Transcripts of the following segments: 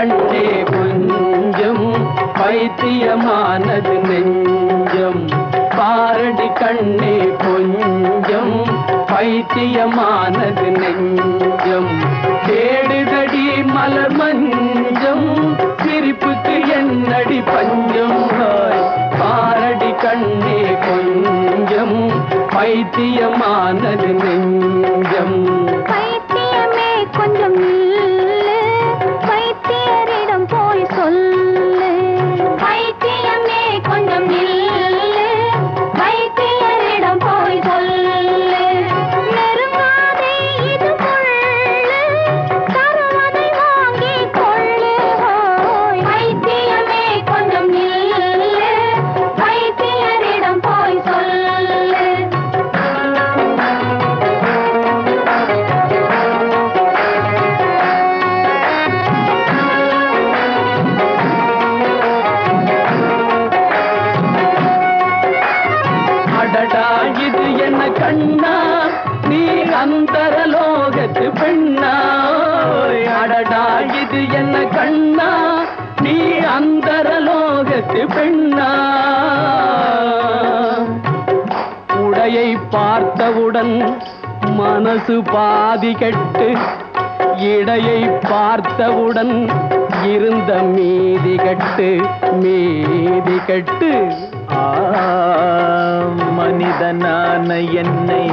கண்ணே கொஞ்சம் பைத்தியமானது நெஞ்சம் பாரடி கண்ணே கொஞ்சம் பைத்தியமானது நெஞ்சம் தேடுதடி மலர் மஞ்சம் சிரிப்புக்கு என்னடி பஞ்சம் ஹாய். பாரடி கண்ணே கொஞ்சம் பைத்தியமானது நெஞ்சம் பைத்தியமே கொஞ்சம் நில்லு பைத்தியரிடம் போய் சொல்லு பைத்தியமே கொஞ்சம் நில்லு பைத்தியரிடம் போய் சொல்லு நெருங்காதே இது முள்ளு தருவதை வாங்கி கொள்ளு ஹோய் பைத்தியமே கொஞ்சம் நில்லு பைத்தியரிடம் போய் சொல்லு அடடா இது என்ன கண்ணா நீ அந்தர லோகத்து பெண்ணா ஓய், அடடா இது என்ன கண்ணா நீ அந்தர லோகத்து பெண்ணா உடையை பார்த்தவுடன் மனசு பாதி கெட்டு இடையை பார்த்தவுடன் இருந்த மீதி கட்டு மீதி கட்டு ஆ, மனிதனான என்னை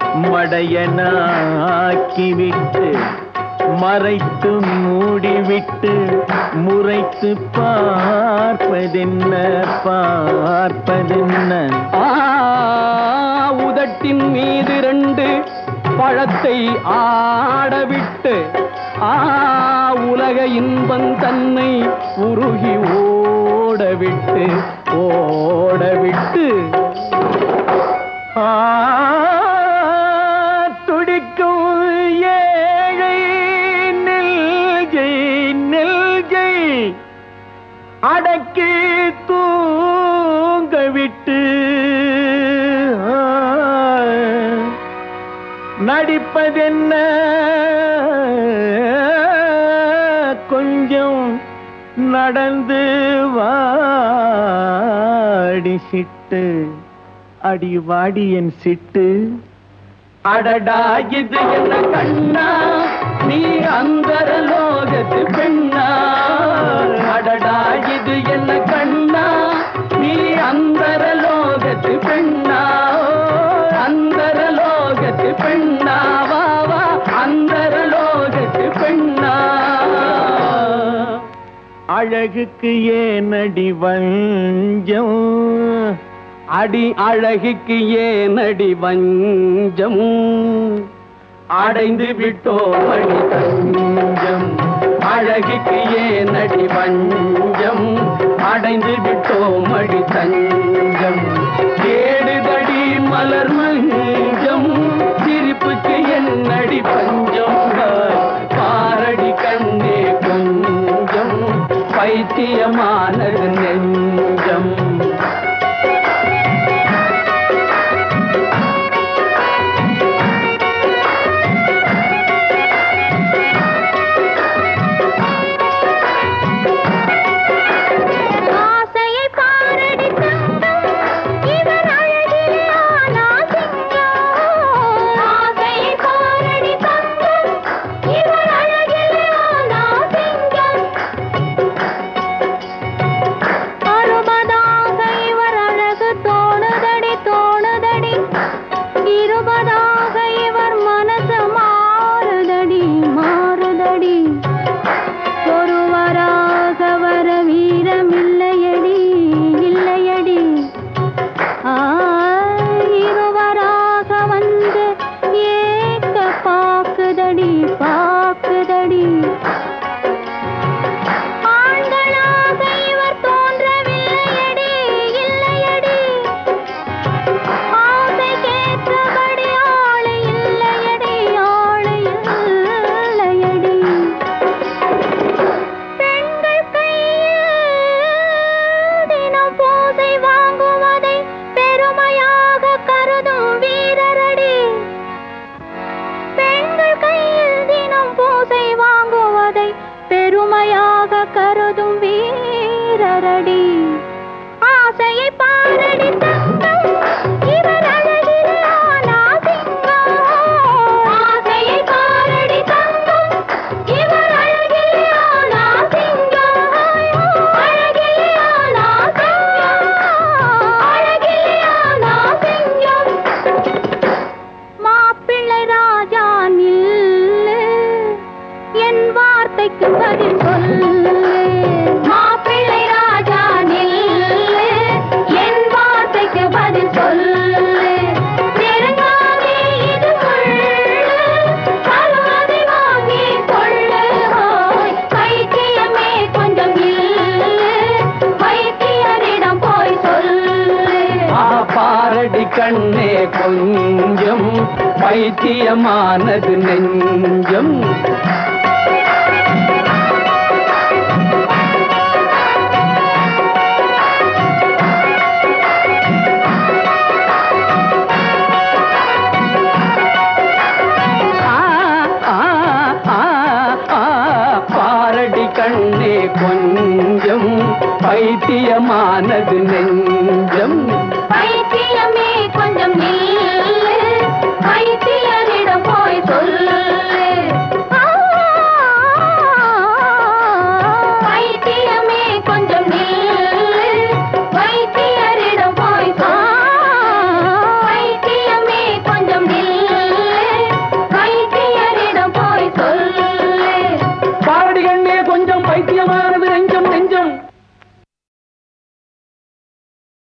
மடையனாக்கிவிட்டு மறைத்து மூடிவிட்டு முறைத்து பார்ப்பதென்ன பார்ப்பதென்ன ஆ, உதட்டின் மீது ரெண்டு பழத்தை ஆடவிட்டு ஆ உலக இன்பம் தன்னை உருகி ஓடவிட்டு ஓடவிட்டு ஆ, துடிக்கும் ஏழை நெல்கை நெல்கை அடக்கி தூங்க விட்டு ஆ, நடிப்பதென்ன கொஞ்சம் நடந்து வாடி சிட்டு அடி வாடி என் சிட்டு அடடா இது என்ன கண்ணா நீ அந்தர லோகத்து பெண்ணா அடடா இது என்ன கண்ணா நீ அந்தர லோகத்து பெண்ணா அந்தர லோகத்து பெண்ணா வா வா அந்தர லோகத்து பெண்ணா அழகுக்கு ஏனடி வஞ்சம் அடி அழகுக்கு ஏனடி வஞ்சம் அடைந்து விட்டோம் அடி தஞ்சம் அழகுக்கு ஏனடி வஞ்சம் அடைந்து விட்டோம் அடி தஞ்சம் கேடுதடி மலர் மஞ்சம் சிரிப்புக்கு என்னடி பஞ்சம் பாரடி கண்ணே கொஞ்சம் பைத்தியமானது நெஞ்சம் ஆசையை பாரடி தங்கம் இவர் அழகிலே ஆனா சிங்கம் ஆசையை பாரடி தங்கம் இவர் அழகிலே ஆனா சிங்கம் அறுபதாக இவர் அழகு தோணுதடி தோணுதடி இருபதாக இவர் மனசு மாறுதடி மாறுதடி ஒருவராக வர வீரம் இல்லையடி இல்லையடி ஆ, இருவராக வந்து ஏக்க பாக்குதடி பாக்குதடி ஆண்களாக இவர் தோன்றவில்லையடி இல்லையடி ஆசைக்கேற்றபடி ஆளு இல்லையடி ஆளு இல்லையடி பெண்கள் கையில் தினம் பூசை வாங்குவதை பெருமையாக கருதும் வீரரடி பெண்கள் கையில் தினம் பூசை வாங்குவதை வார்த்தைக்கு பதில் சொல்லு மாப்பிள்ளை ராஜா நில்லு என் வார்த்தைக்கு பதில் சொல்லு நெருங்காதே இது முள்ளு கருவாதை வாங்கி கொள்ளு ஹோய் பைத்தியமே கொஞ்சம் இல்லு வைத்தியரிடம் போய் சொல்லு ஆ பாரடி கண்ணே கொஞ்சம் பைத்தியமானது நெஞ்சம் ஆ, ஆ, ஆ, ஆ, பாரடி கண்ணே கொஞ்சம் பைத்தியமானது நெஞ்சம் பைத்தியம்